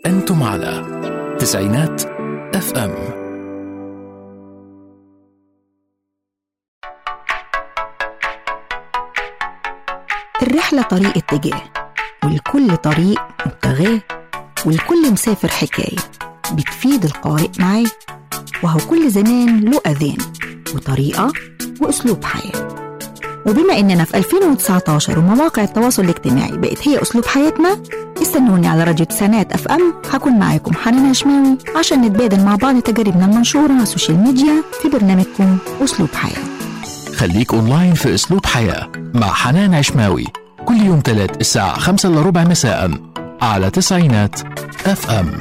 أنتم على تسعينات اف ام الرحلة طريق اتجاه والكل طريق مبتغاه والكل مسافر حكاية بتفيد القارئ معاه وهو كل زمان له أذان وطريقة وأسلوب حياة وبما إننا في 2019 ومواقع التواصل الاجتماعي بقت هي أسلوب حياتنا استنوني على راديو تسعينات اف ام هكون معاكم حنان هشماوي عشان نتبادل مع بعض تجاربنا المنشورة على السوشيال ميديا في برنامجكم أسلوب حياة خليك أونلاين في أسلوب حياة مع حنان عشماوي كل يوم تلات الساعة خمسة إلا ربع مساء على تسعينات اف ام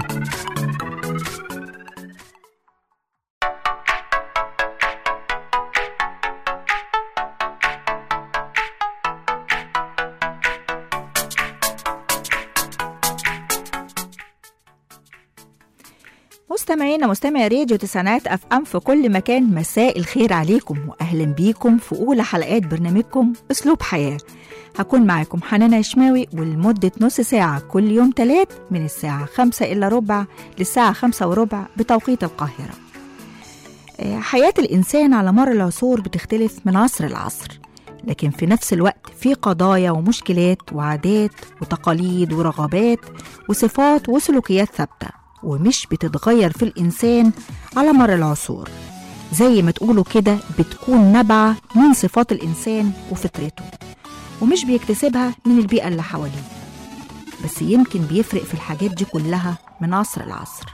مستمعينا مستمعي راديو تسعينات اف ام في كل مكان مساء الخير عليكم واهلا بيكم في اولى حلقات برنامجكم اسلوب حياه هكون معاكم حنان عشماوي ولمدة نص ساعة كل يوم تلات من الساعة خمسة إلا ربع للساعة خمسة وربع بتوقيت القاهرة آه، حياة الإنسان على مر العصور بتختلف من عصر لعصر لكن في نفس الوقت في قضايا ومشكلات وعادات وتقاليد ورغبات وصفات وسلوكيات ثابته ومش بتتغير في الإنسان على مر العصور زي ما تقولوا كده بتكون نبعة من صفات الإنسان وفطرته ومش بيكتسبها من البيئة اللي حواليه بس يمكن بيفرق في الحاجات دي كلها من عصر لعصر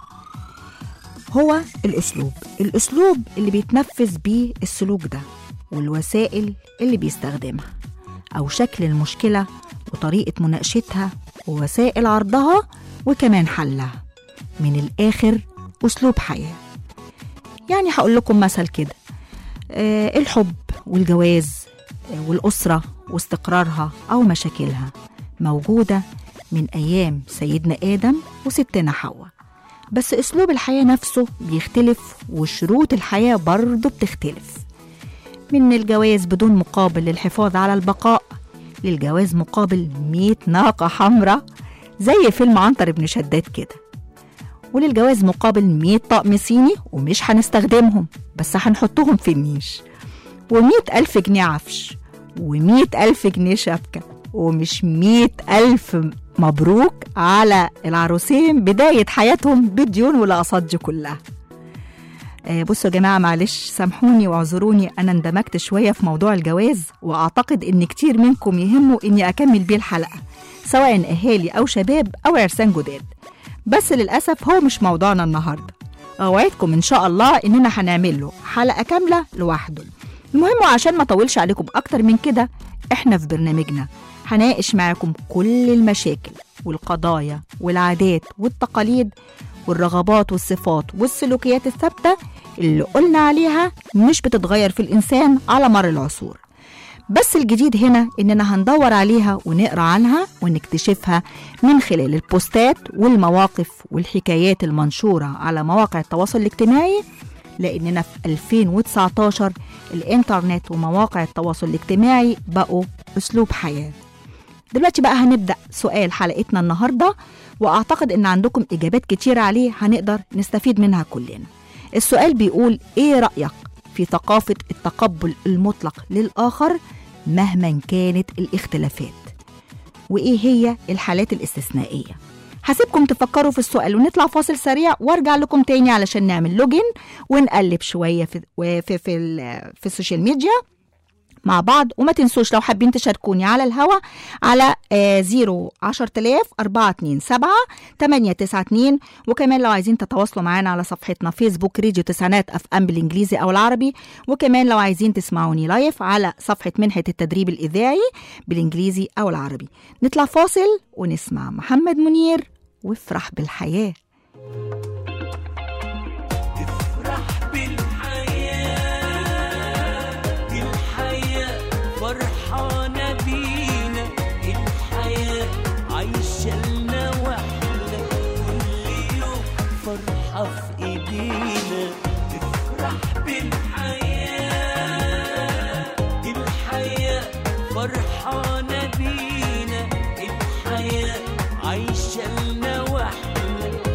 هو الأسلوب الأسلوب اللي بيتنفذ بيه السلوك ده والوسائل اللي بيستخدمها أو شكل المشكلة وطريقة مناقشتها ووسائل عرضها وكمان حلها من الآخر أسلوب حياة يعني هقول لكم مثل كده آه الحب والجواز آه والأسرة واستقرارها أو مشاكلها موجودة من أيام سيدنا آدم وستنا حواء بس أسلوب الحياة نفسه بيختلف وشروط الحياة برضه بتختلف من الجواز بدون مقابل للحفاظ على البقاء للجواز مقابل مية ناقة حمراء زي فيلم عنتر بن شداد كده وللجواز مقابل 100 طقم صيني ومش هنستخدمهم بس هنحطهم في النيش و100 ألف جنيه عفش و100 ألف جنيه شبكة ومش 100 ألف مبروك على العروسين بداية حياتهم بالديون والأقساط دي كلها آه، بصوا يا جماعة معلش سامحوني واعذروني أنا اندمجت شوية في موضوع الجواز وأعتقد إن كتير منكم يهموا إني أكمل بيه الحلقة سواء أهالي أو شباب أو عرسان جداد بس للأسف هو مش موضوعنا النهاردة أوعدكم إن شاء الله إننا هنعمل له حلقة كاملة لوحده المهم عشان ما أطولش عليكم أكتر من كده إحنا في برنامجنا هناقش معاكم كل المشاكل والقضايا والعادات والتقاليد والرغبات والصفات والسلوكيات الثابتة اللي قلنا عليها مش بتتغير في الإنسان على مر العصور بس الجديد هنا إننا هندور عليها ونقرأ عنها ونكتشفها من خلال البوستات والمواقف والحكايات المنشورة على مواقع التواصل الاجتماعي لأننا في 2019 الإنترنت ومواقع التواصل الاجتماعي بقوا أسلوب حياة دلوقتي بقى هنبدأ سؤال حلقتنا النهاردة وأعتقد إن عندكم إجابات كتير عليه هنقدر نستفيد منها كلنا السؤال بيقول إيه رأيك في ثقافة التقبل المطلق للآخر مهما كانت الاختلافات وإيه هي الحالات الاستثنائية هسيبكم تفكروا في السؤال ونطلع فاصل سريع وارجع لكم تاني علشان نعمل لوجن ونقلب شوية في في في, في, في السوشيال ميديا مع بعض وما تنسوش لو حابين تشاركوني على الهوا على آه، 0 10000 427 892 وكمان لو عايزين تتواصلوا معانا على صفحتنا فيسبوك راديو تسعينات اف ام بالانجليزي او العربي وكمان لو عايزين تسمعوني لايف على صفحه منحه التدريب الاذاعي بالانجليزي او العربي نطلع فاصل ونسمع محمد منير وافرح بالحياه افرح بالحياة الحياة فرحانة بينا الحياة عايشة لنا واحنا كل يوم فرحة في ايدينا افرح بالحياة الحياة فرحانة بينا الحياة عايشة لنا واحنا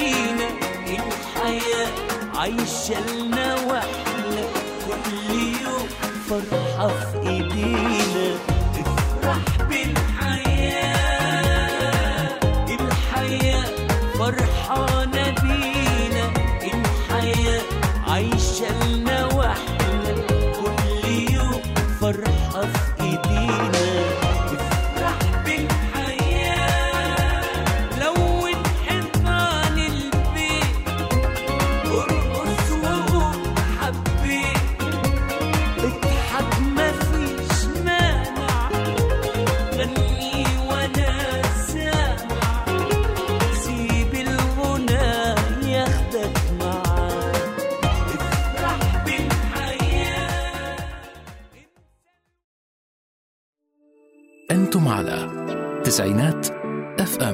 بينا الحياة عايشة لنا واحنا كل يوم فرحة في ايدينا افرح بالحياة الحياة فرحانة بينا الحياة عايشة لنا واحنا كل يوم فرحة في ايدينا افرح بالحياة لون حيطان البيت ارقص وقول حبيت اضحك مفيش مانع غني وانا سامع سيب الغنى ياخدك معاه افرح بالحياه أنتم على تسعينات اف ام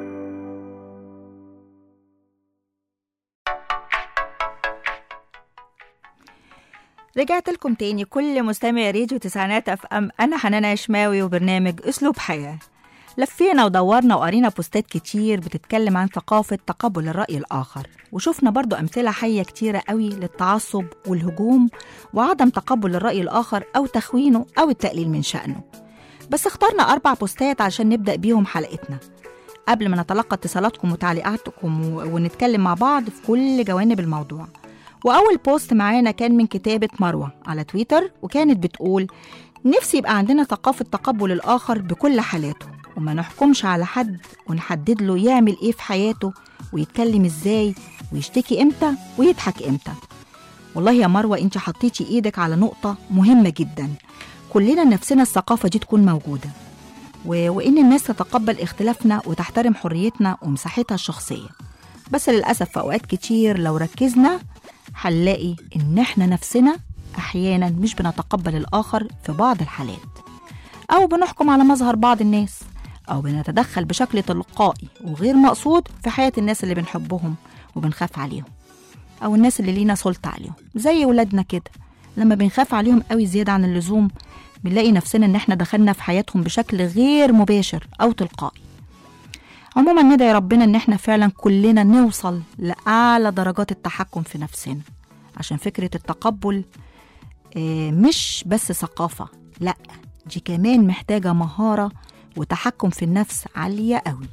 رجعت لكم تاني كل مستمع راديو تسعينات اف ام انا حنان عشماوي وبرنامج اسلوب حياه لفينا ودورنا وقرينا بوستات كتير بتتكلم عن ثقافة تقبل الرأي الآخر وشفنا برضو أمثلة حية كتيرة قوي للتعصب والهجوم وعدم تقبل الرأي الآخر أو تخوينه أو التقليل من شأنه بس اخترنا أربع بوستات عشان نبدأ بيهم حلقتنا قبل ما نتلقى اتصالاتكم وتعليقاتكم و- ونتكلم مع بعض في كل جوانب الموضوع وأول بوست معانا كان من كتابة مروة على تويتر وكانت بتقول نفسي يبقى عندنا ثقافة تقبل الآخر بكل حالاته وما نحكمش على حد ونحدد له يعمل إيه في حياته ويتكلم إزاي ويشتكي إمتى ويضحك إمتى والله يا مروة أنت حطيتي إيدك على نقطة مهمة جدا كلنا نفسنا الثقافة دي تكون موجودة و... وإن الناس تتقبل اختلافنا وتحترم حريتنا ومساحتها الشخصية بس للأسف في أوقات كتير لو ركزنا هنلاقي إن إحنا نفسنا أحيانا مش بنتقبل الآخر في بعض الحالات أو بنحكم على مظهر بعض الناس أو بنتدخل بشكل تلقائي وغير مقصود في حياة الناس اللي بنحبهم وبنخاف عليهم أو الناس اللي لينا سلطة عليهم زي ولادنا كده لما بنخاف عليهم قوي زيادة عن اللزوم بنلاقي نفسنا إن إحنا دخلنا في حياتهم بشكل غير مباشر أو تلقائي عموما ندعي ربنا إن إحنا فعلا كلنا نوصل لأعلى درجات التحكم في نفسنا عشان فكرة التقبل آه، مش بس ثقافة لأ دي كمان محتاجة مهارة وتحكم في النفس عالية قوي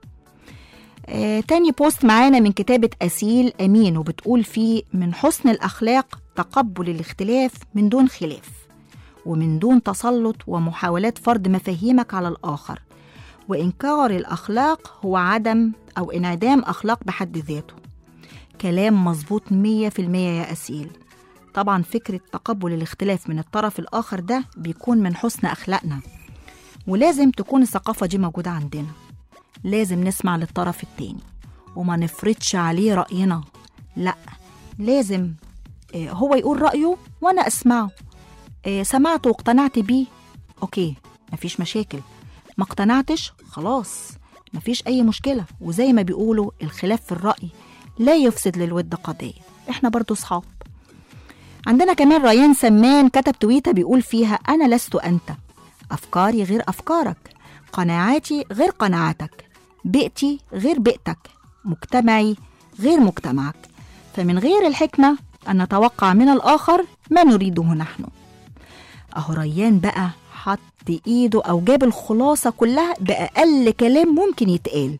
آه، تاني بوست معانا من كتابة أسيل أمين وبتقول فيه من حسن الأخلاق تقبل الاختلاف من دون خلاف ومن دون تسلط ومحاولات فرض مفاهيمك على الآخر وإنكار الأخلاق هو عدم أو انعدام أخلاق بحد ذاته كلام مظبوط مية في المية يا أسيل طبعا فكرة تقبل الاختلاف من الطرف الآخر ده بيكون من حسن أخلاقنا ولازم تكون الثقافة دي موجودة عندنا لازم نسمع للطرف التاني وما نفرضش عليه رأينا لا لازم آه، هو يقول رأيه وأنا أسمعه آه، سمعته واقتنعت بيه أوكي مفيش مشاكل ما اقتنعتش خلاص مفيش أي مشكلة وزي ما بيقولوا الخلاف في الرأي لا يفسد للود قضية احنا برضو صحاب عندنا كمان ريان سمان كتب تويته بيقول فيها أنا لست أنت أفكاري غير أفكارك قناعاتي غير قناعاتك بيئتي غير بيئتك مجتمعي غير مجتمعك فمن غير الحكمة أن نتوقع من الآخر ما نريده نحن أهو ريان بقى حط إيده أو جاب الخلاصة كلها بأقل كلام ممكن يتقال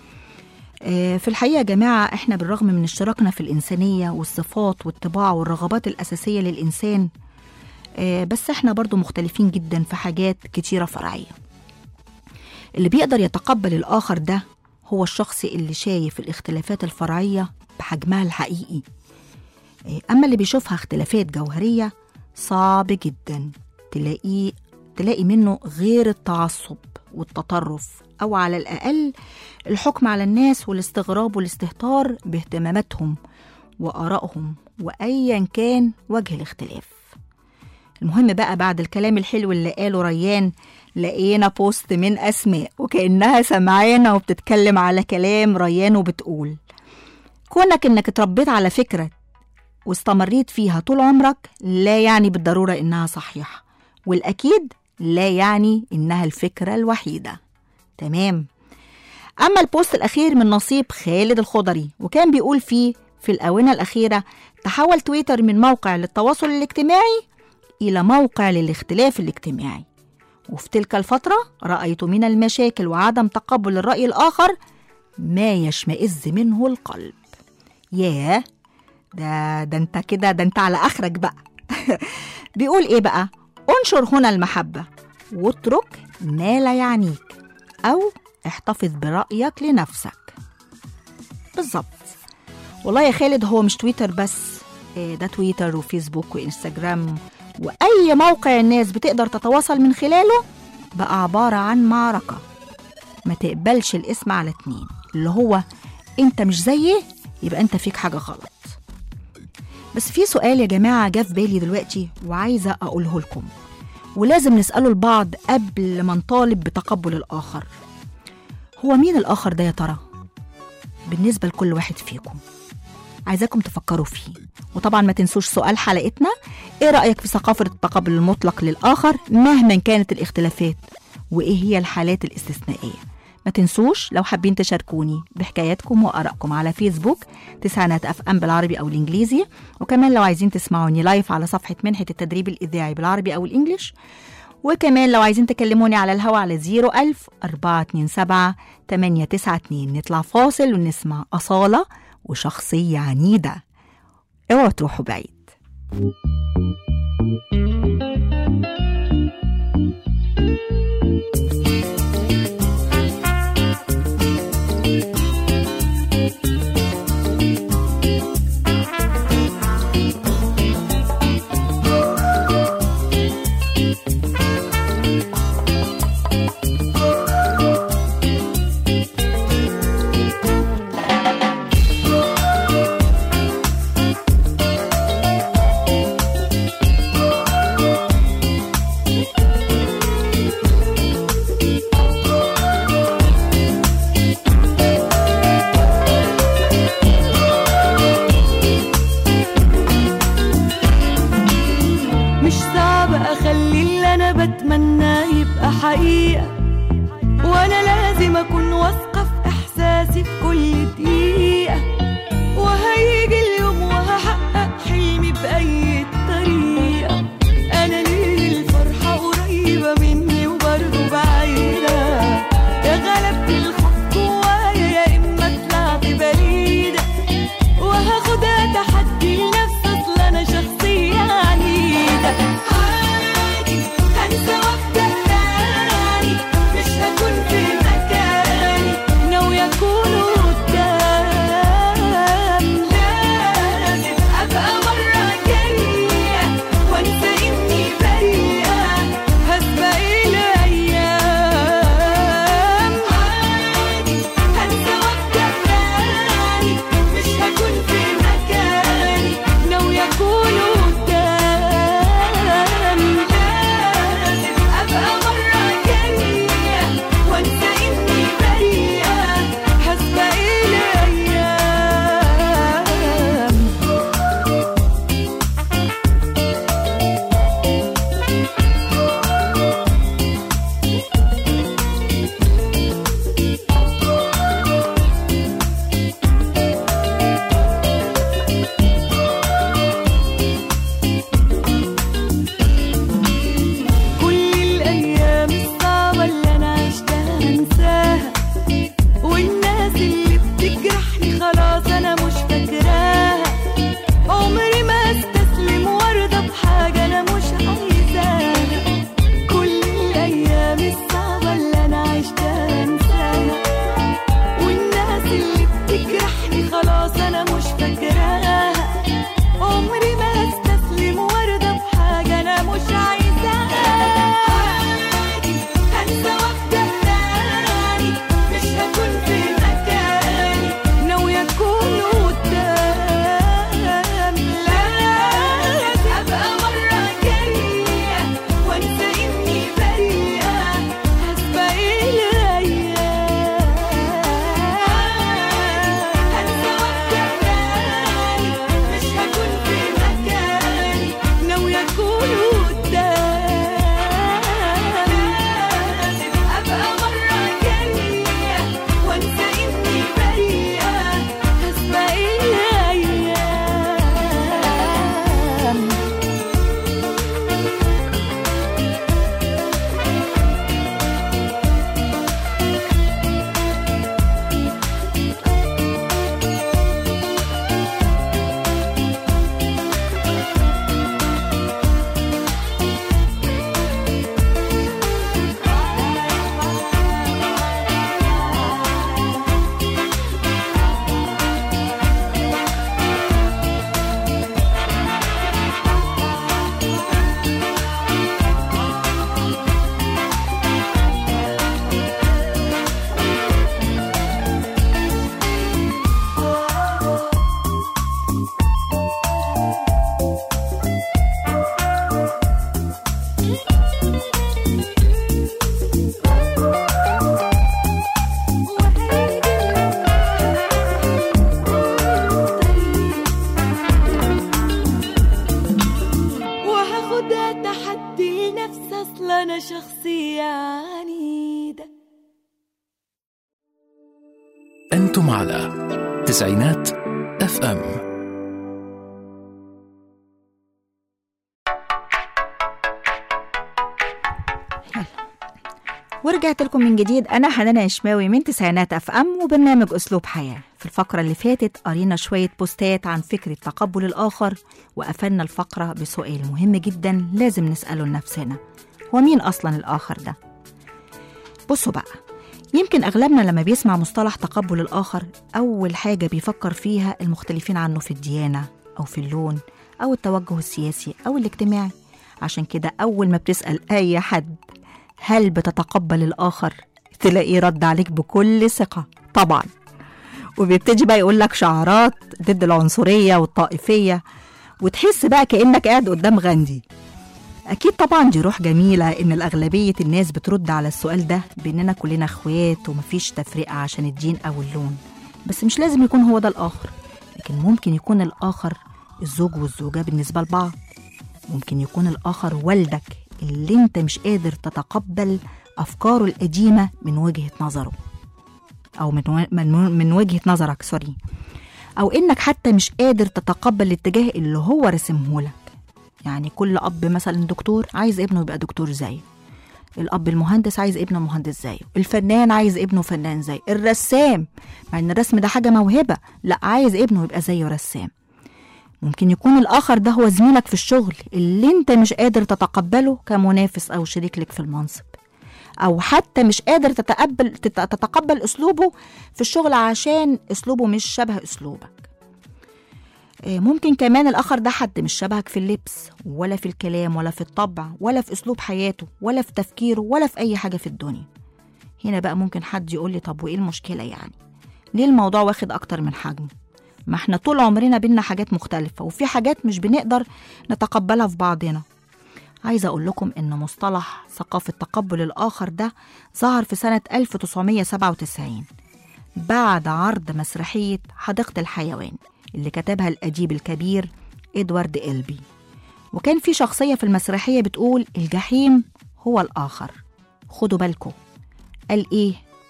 آه، في الحقيقة يا جماعة احنا بالرغم من اشتراكنا في الإنسانية والصفات والطباع والرغبات الأساسية للإنسان آه، بس احنا برضو مختلفين جدا في حاجات كتيرة فرعية اللي بيقدر يتقبل الآخر ده هو الشخص اللي شايف الاختلافات الفرعية بحجمها الحقيقي آه، أما اللي بيشوفها اختلافات جوهرية صعب جدا تلاقيه تلاقي منه غير التعصب والتطرف أو على الأقل الحكم على الناس والاستغراب والاستهتار باهتماماتهم وآرائهم وأيا كان وجه الاختلاف المهم بقى بعد الكلام الحلو اللي قاله ريان لقينا بوست من أسماء وكأنها سمعانا وبتتكلم على كلام ريان وبتقول كونك إنك اتربيت على فكرة واستمريت فيها طول عمرك لا يعني بالضرورة إنها صحيحة والأكيد لا يعني إنها الفكرة الوحيدة تمام أما البوست الأخير من نصيب خالد الخضري وكان بيقول فيه في الآونة الأخيرة تحول تويتر من موقع للتواصل الاجتماعي إلى موقع للاختلاف الاجتماعي وفي تلك الفترة رأيت من المشاكل وعدم تقبل الرأي الآخر ما يشمئز منه القلب ياه ده ده انت كده ده انت على اخرك بقى بيقول ايه بقى انشر هنا المحبة واترك ما لا يعنيك او احتفظ برأيك لنفسك بالظبط والله يا خالد هو مش تويتر بس إيه ده تويتر وفيسبوك وانستجرام واي موقع الناس بتقدر تتواصل من خلاله بقى عبارة عن معركة ما تقبلش الاسم على اتنين اللي هو انت مش زيي يبقى انت فيك حاجة غلط بس في سؤال يا جماعة جه في بالي دلوقتي وعايزة أقوله لكم ولازم نسأله لبعض قبل ما نطالب بتقبل الآخر هو مين الآخر ده يا ترى؟ بالنسبة لكل واحد فيكم عايزاكم تفكروا فيه وطبعا ما تنسوش سؤال حلقتنا ايه رأيك في ثقافة التقبل المطلق للآخر مهما كانت الاختلافات وايه هي الحالات الاستثنائية ما تنسوش لو حابين تشاركوني بحكاياتكم وآرائكم على فيسبوك تسعينات اف ام بالعربي او الانجليزي وكمان لو عايزين تسمعوني لايف على صفحة منحة التدريب الإذاعي بالعربي او الانجليش وكمان لو عايزين تكلموني على الهوا على 01000 427 892 نطلع فاصل ونسمع أصالة وشخصية عنيدة اوعوا تروحوا بعيد مش صعب اخلي اللي انا بتمناه يبقى حقيقة وانا لازم اكون واثقة في احساسي في كل دقيقة وهيجي اليوم وهحقق حلمي بأي طريقة انا ليه الفرحة قريبة مني وبرضه بعيدة يا غلبت الخوف جوايا يا اما طلعت بعيدة وهاخدها تحدي لنفسي اصل انا شخصية عنيدة عادي هنسى وابدا تاني مش هكون في مكاني ناوية اكون قدام لازم ابقى مرة جاية وانسى اني بريئة هسبق الايام عادي هنسى وابدا تاني مش هكون في مكاني ناوية اكون قدام لازم ابقى مرة جاية وانسى اني بريئة هسبق الايام شخصية عنيدة أنتم على تسعينات اف ام ورجعت لكم من جديد أنا حنان عشماوي من تسعينات أف أم وبرنامج أسلوب حياة في الفقرة اللي فاتت قرينا شوية بوستات عن فكرة تقبل الآخر وقفلنا الفقرة بسؤال مهم جدا لازم نسأله لنفسنا هو مين أصلا الآخر ده؟ بصوا بقى يمكن أغلبنا لما بيسمع مصطلح تقبل الآخر أول حاجة بيفكر فيها المختلفين عنه في الديانة أو في اللون أو التوجه السياسي أو الاجتماعي عشان كده أول ما بتسأل أي حد هل بتتقبل الآخر تلاقيه رد عليك بكل ثقة طبعا وبيبتدي بقى يقول لك شعارات ضد العنصرية والطائفية وتحس بقى كأنك قاعد قدام غاندي أكيد طبعا دي روح جميلة إن الأغلبية الناس بترد على السؤال ده بإننا كلنا إخوات ومفيش تفرقة عشان الدين أو اللون بس مش لازم يكون هو ده الآخر لكن ممكن يكون الآخر الزوج والزوجة بالنسبة لبعض ممكن يكون الآخر والدك اللي انت مش قادر تتقبل أفكاره القديمة من وجهة نظره أو من, و... من, من وجهة نظرك سوري أو إنك حتى مش قادر تتقبل الاتجاه اللي هو رسمهولك يعني كل أب مثلا دكتور عايز ابنه يبقى دكتور زيه الأب المهندس عايز ابنه مهندس زيه الفنان عايز ابنه فنان زيه الرسام مع إن الرسم ده حاجة موهبة لا عايز ابنه يبقى زيه رسام ممكن يكون الآخر ده هو زميلك في الشغل اللي انت مش قادر تتقبله كمنافس أو شريك لك في المنصب أو حتى مش قادر تتقبل تت- تتقبل أسلوبه في الشغل عشان أسلوبه مش شبه أسلوبك آه، ممكن كمان الآخر ده حد مش شبهك في اللبس ولا في الكلام ولا في الطبع ولا في أسلوب حياته ولا في تفكيره ولا في أي حاجة في الدنيا هنا بقى ممكن حد يقول لي طب وإيه المشكلة يعني ليه الموضوع واخد أكتر من حجمه ما احنا طول عمرنا بينا حاجات مختلفة وفي حاجات مش بنقدر نتقبلها في بعضنا عايزة أقول لكم إن مصطلح ثقافة تقبل الآخر ده ظهر في سنة 1997 بعد عرض مسرحية حديقة الحيوان اللي كتبها الأديب الكبير إدوارد إلبي وكان في شخصية في المسرحية بتقول الجحيم هو الآخر خدوا بالكم قال إيه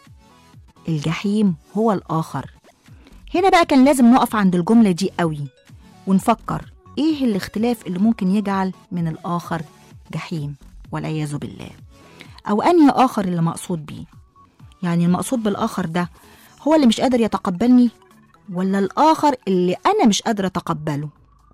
الجحيم هو الآخر هنا بقى كان لازم نقف عند الجملة دي قوي ونفكر إيه الاختلاف اللي ممكن يجعل من الآخر جحيم والعياذ بالله أو أنهي آخر اللي مقصود بيه يعني المقصود بالآخر ده هو اللي مش قادر يتقبلني ولا الآخر اللي أنا مش قادرة أتقبله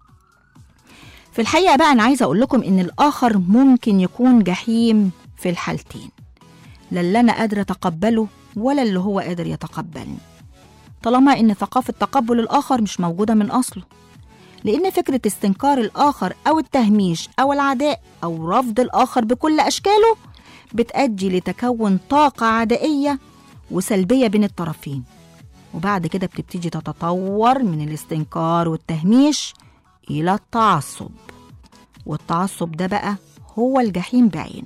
في الحقيقة بقى أنا عايزة أقول لكم إن الآخر ممكن يكون جحيم في الحالتين لا اللي أنا قادرة أتقبله ولا اللي هو قادر يتقبلني طالما إن ثقافة تقبل الآخر مش موجودة من أصله لأن فكرة استنكار الآخر أو التهميش أو العداء أو رفض الآخر بكل أشكاله بتأدي لتكون طاقة عدائية وسلبية بين الطرفين وبعد كده بتبتدي تتطور من الاستنكار والتهميش إلى التعصب والتعصب ده بقى هو الجحيم بعينه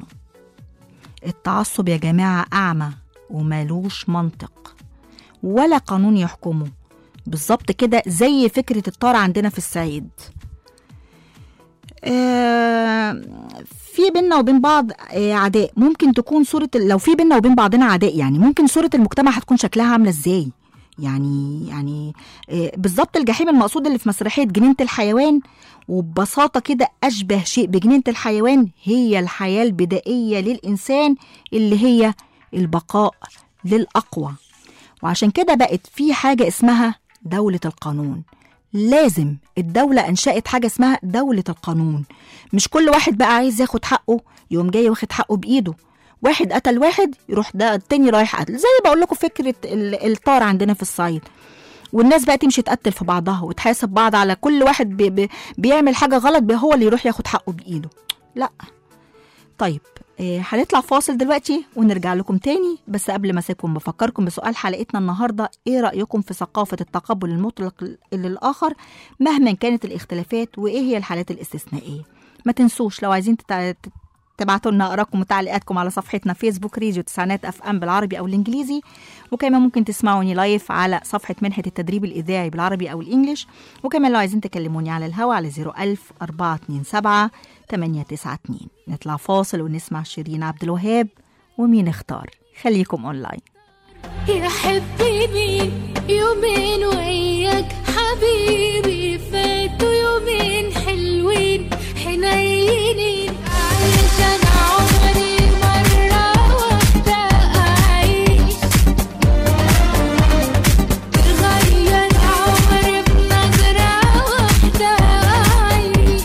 التعصب يا جماعة أعمى ومالوش منطق ولا قانون يحكمه بالظبط كده زي فكرة الطار عندنا في الصعيد آه، في بينا وبين بعض آه، عداء ممكن تكون صورة لو في بينا وبين بعضنا عداء يعني ممكن صورة المجتمع هتكون شكلها عاملة ازاي يعني يعني آه، بالظبط الجحيم المقصود اللي في مسرحية جنينة الحيوان وببساطة كده أشبه شيء بجنينة الحيوان هي الحياة البدائية للإنسان اللي هي البقاء للأقوى وعشان كده بقت في حاجة اسمها دولة القانون لازم الدولة أنشأت حاجة اسمها دولة القانون مش كل واحد بقى عايز ياخد حقه يقوم جاي واخد حقه بإيده واحد قتل واحد يروح ده التاني رايح قتل زي بقول لكم فكرة ال- الطار عندنا في الصعيد والناس بقى تمشي تقتل في بعضها وتحاسب بعض على كل واحد بي بي بيعمل حاجة غلط بي هو اللي يروح ياخد حقه بإيده لا طيب آه، هنطلع فاصل دلوقتي ونرجع لكم تاني بس قبل ما اسيبكم بفكركم بسؤال حلقتنا النهارده ايه رايكم في ثقافه التقبل المطلق للاخر مهما كانت الاختلافات وايه هي الحالات الاستثنائيه ما تنسوش لو عايزين تتع... تبعتوا لنا ارائكم وتعليقاتكم على صفحتنا فيسبوك راديو تسعينات اف ام بالعربي او الانجليزي وكمان ممكن تسمعوني لايف على صفحه منحه التدريب الاذاعي بالعربي او الانجليش وكمان لو عايزين تكلموني على الهوا على 01000 427 892 نطلع فاصل ونسمع شيرين عبد الوهاب ومين اختار خليكم اونلاين يا حبيبي يومين وياك حبيبي فاتوا يومين حلوين حنينين عايش انا عمري مرة واحدة اعيش تغير عمري بنظرة واحدة اعيش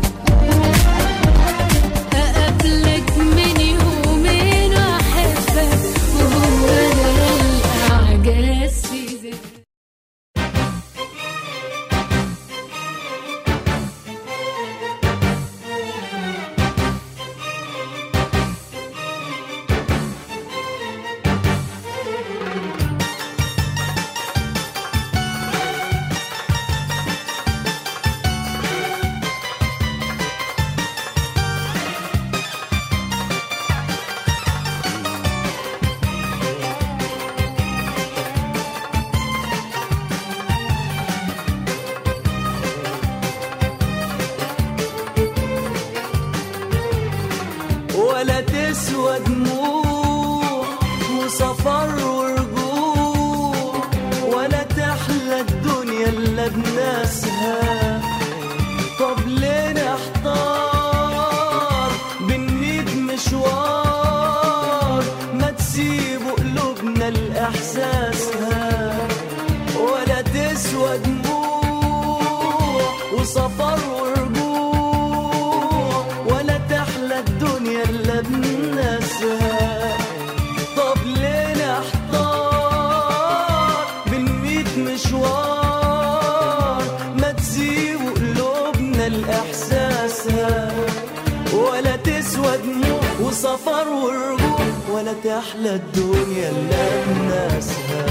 أقابلك من يومين وأحبك وهو أنا الأعجاز في ذهني ولا تسوى دموع وسفر ورجوع ولا تحلى الدنيا الا بناسها طب ليه نحتار بنميت مشوار ما تسيبوا قلوبنا لاحساسها ولا تسوى دموع وسفر ورجوع ولا تحلى الدنيا الا بناسها طب ليه نحتار بنميت مشوار ما تسيبوا قلوبنا لاحساسها ولا تسوى دموع وسفر ورجوع ولا تحلى الدنيا الا بناسها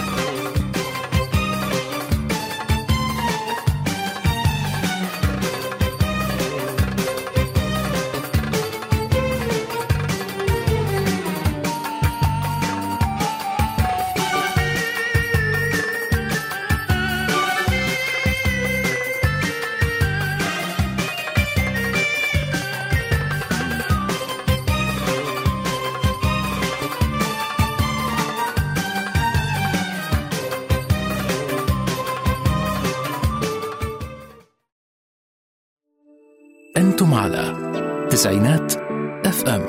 أنتم على تسعينات اف ام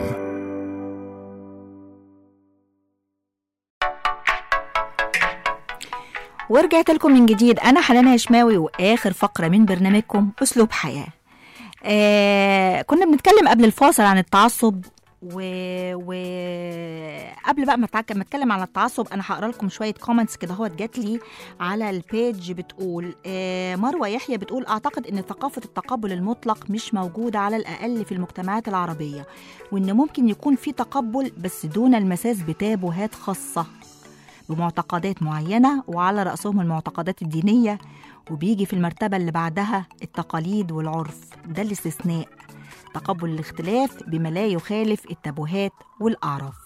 ورجعت لكم من جديد انا حنان هشماوي واخر فقره من برنامجكم اسلوب حياه آه كنا بنتكلم قبل الفاصل عن التعصب و... و... قبل بقى ما أتعك- ما اتكلم عن التعصب انا هقرا لكم شويه كومنتس كده هو جات لي على البيج بتقول آه مروه يحيى بتقول اعتقد ان ثقافه التقبل المطلق مش موجوده على الاقل في المجتمعات العربيه وان ممكن يكون في تقبل بس دون المساس بتابوهات خاصه بمعتقدات معينة وعلى رأسهم المعتقدات الدينية وبيجي في المرتبة اللي بعدها التقاليد والعرف ده الاستثناء تقبل الاختلاف بما لا يخالف التابوهات والأعراف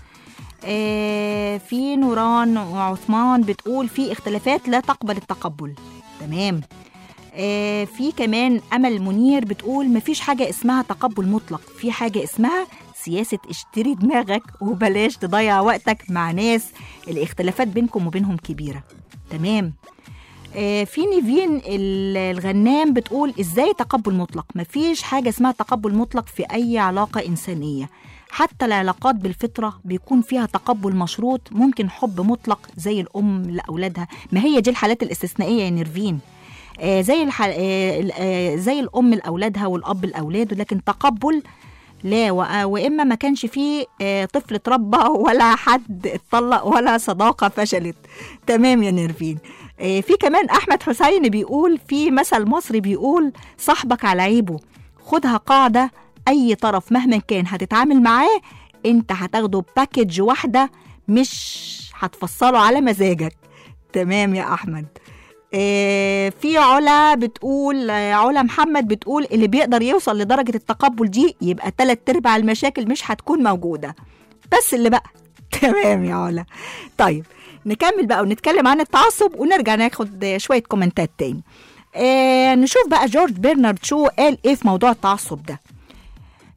آه في نوران وعثمان بتقول في اختلافات لا تقبل التقبل تمام آه في كمان أمل منير بتقول مفيش حاجة اسمها تقبل مطلق في حاجة اسمها سياسة اشتري دماغك وبلاش تضيع وقتك مع ناس الاختلافات بينكم وبينهم كبيرة تمام آه، في نيفين ال- الغنام بتقول ازاي تقبل مطلق مفيش حاجة اسمها تقبل مطلق في أي علاقة إنسانية حتى العلاقات بالفطرة بيكون فيها تقبل مشروط ممكن حب مطلق زي الأم لأولادها ما هي دي الحالات الاستثنائية يا نيرفين آه زي الح... آه ال- آه زي الأم لأولادها والأب لأولاده لكن تقبل لا و- واما ما كانش فيه آه، طفل اتربى ولا حد اتطلق ولا صداقه فشلت تمام يا نيرفين آه، في كمان احمد حسين بيقول في مثل مصري بيقول صاحبك على عيبه خدها قاعده اي طرف مهما كان هتتعامل معاه انت هتاخده باكج واحده مش هتفصله على مزاجك تمام يا احمد آه، في علا بتقول آه، علا محمد بتقول اللي بيقدر يوصل لدرجة التقبل دي يبقى تلات ارباع المشاكل مش هتكون موجودة بس اللي بقى تمام يا علا طيب نكمل بقى ونتكلم عن التعصب ونرجع ناخد آه، شوية كومنتات تاني آه نشوف بقى جورج بيرنارد شو قال ايه في موضوع التعصب ده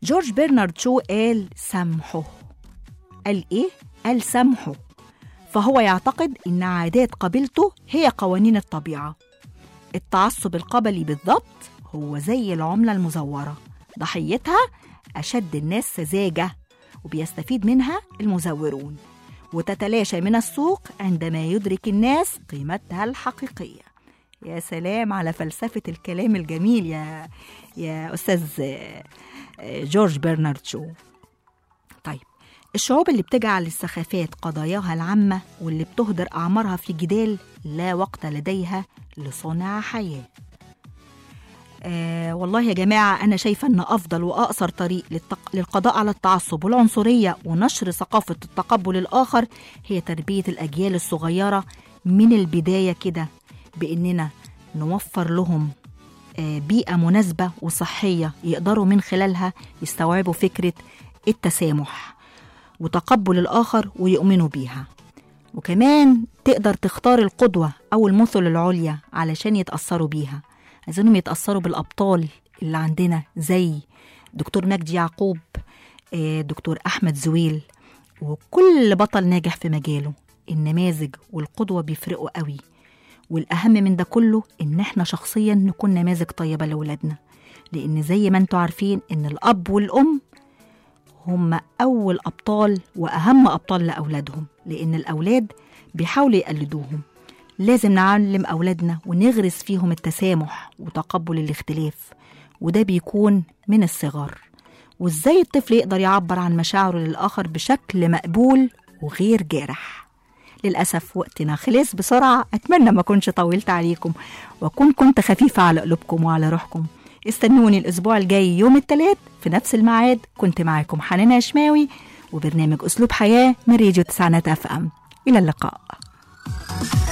جورج برنارد شو قال سامحه قال إيه؟ قال سامحه فهو يعتقد إن عادات قبيلته هي قوانين الطبيعة التعصب القبلي بالضبط هو زي العملة المزورة ضحيتها أشد الناس سذاجة وبيستفيد منها المزورون وتتلاشى من السوق عندما يدرك الناس قيمتها الحقيقية يا سلام على فلسفة الكلام الجميل يا يا أستاذ آه، آه، جورج برنارد شو طيب الشعوب اللي بتجعل السخافات قضاياها العامة واللي بتهدر أعمارها في جدال لا وقت لديها لصنع حياة آه والله يا جماعة أنا شايفة أن أفضل وأقصر طريق للتق... للقضاء على التعصب والعنصرية ونشر ثقافة التقبل الآخر هي تربية الأجيال الصغيرة من البداية كده بإننا نوفر لهم آه، بيئة مناسبة وصحية يقدروا من خلالها يستوعبوا فكرة التسامح وتقبل الآخر ويؤمنوا بيها وكمان تقدر تختار القدوة أو المثل العليا علشان يتأثروا بيها عايزينهم يتأثروا بالأبطال اللي عندنا زي دكتور مجدي يعقوب آه، دكتور أحمد زويل وكل بطل ناجح في مجاله النماذج والقدوة بيفرقوا قوي والأهم من ده كله إن إحنا شخصيا نكون نماذج طيبة لأولادنا لأن زي ما انتوا عارفين إن الأب والأم هم أول أبطال وأهم أبطال لأولادهم لأن الأولاد بيحاولوا يقلدوهم لازم نعلم أولادنا ونغرس فيهم التسامح وتقبل الاختلاف وده بيكون من الصغر وإزاي الطفل يقدر يعبر عن مشاعره للآخر بشكل مقبول وغير جارح للأسف وقتنا خلص بسرعة أتمنى ما كنتش طولت عليكم وأكون كنت خفيفة على قلوبكم وعلى روحكم استنوني الأسبوع الجاي يوم الثلاث في نفس الميعاد كنت معاكم حنان هشماوي وبرنامج أسلوب حياة من راديو تسعينات أف أم إلى اللقاء